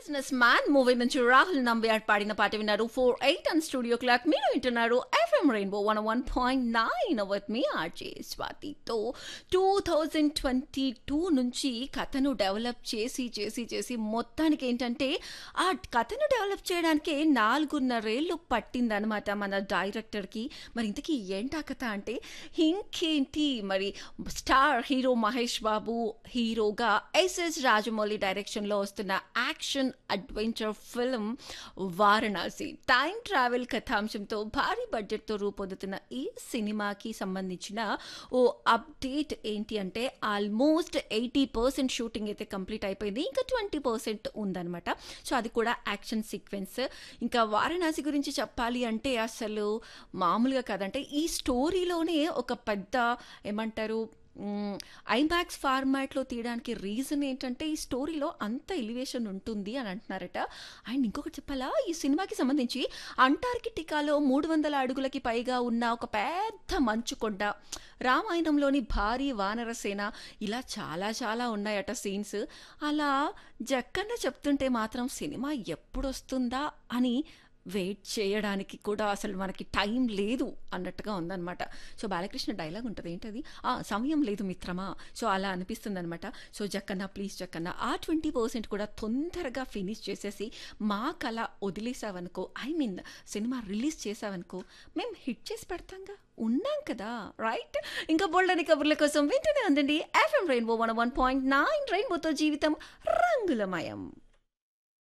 business man movie నుంచి రాహుల్ నంబియాడ్ పాడిన పాట విన్నారు four eight and studio clock మీరు వింటున్నారు FM rainbow one one point nine with మీ ఆర్జే స్వాతితో టూ థౌజండ్ ట్వంటీ టూ నుంచి కథను డెవలప్ చేసి చేసి చేసి మొత్తానికి ఏంటంటే ఆ కథను డెవలప్ చేయడానికి నాలుగున్నరేళ్ళు పట్టిందనమాట మన డైరెక్టర్కి మరి ఇంతకీ ఏంటా కథ అంటే ఇంకేంటి మరి స్టార్ హీరో మహేష్ బాబు హీరోగా ఎస్ఎస్ రాజమౌళి డైరెక్షన్లో వస్తున్న action adventure film Varanasi time travel కథాంశంతో భారీ బడ్జెట్తో రూపొందుతున్న ఈ సినిమాకి సంబంధించిన ఓ అప్డేట్ ఏంటి అంటే ఆల్మోస్ట్ ఎయిటీ పర్సెంట్ షూటింగ్ అయితే కంప్లీట్ అయిపోయింది ఇంకా ట్వంటీ పర్సెంట్ ఉందన్నమాట సో అది కూడా యాక్షన్ సీక్వెన్స్ ఇంకా వారణాసి గురించి చెప్పాలి అంటే అసలు మామూలుగా కాదంటే ఈ స్టోరీలోనే ఒక పెద్ద ఏమంటారు ఐమాక్స్ ఫార్మాట్లో తీయడానికి రీజన్ ఏంటంటే ఈ స్టోరీలో అంత ఎలివేషన్ ఉంటుంది అని అంటున్నారట అండ్ ఇంకొకటి చెప్పాలా ఈ సినిమాకి సంబంధించి అంటార్కిటికాలో మూడు వందల అడుగులకి పైగా ఉన్న ఒక పెద్ద మంచు కొండ రామాయణంలోని భారీ వానరసేన ఇలా చాలా చాలా ఉన్నాయట సీన్స్ అలా జక్కన్న చెప్తుంటే మాత్రం సినిమా ఎప్పుడు వస్తుందా అని వెయిట్ చేయడానికి కూడా అసలు మనకి టైం లేదు అన్నట్టుగా ఉందన్నమాట సో బాలకృష్ణ డైలాగ్ ఉంటుంది ఏంటది ఆ సమయం లేదు మిత్రమా సో అలా అనిపిస్తుంది అనమాట సో జక్కన్న ప్లీజ్ జక్కన్న ఆ ట్వంటీ పర్సెంట్ కూడా తొందరగా ఫినిష్ చేసేసి మా కళ వదిలేసావనుకో ఐ మీన్ సినిమా రిలీజ్ చేసావనుకో మేము హిట్ చేసి పెడతాంగా ఉన్నాం కదా రైట్ ఇంకా బోల్డని కబుర్ల కోసం వింటూనే ఉందండి FM rainbow one one point nine రెయిన్బోతో జీవితం రంగులమయం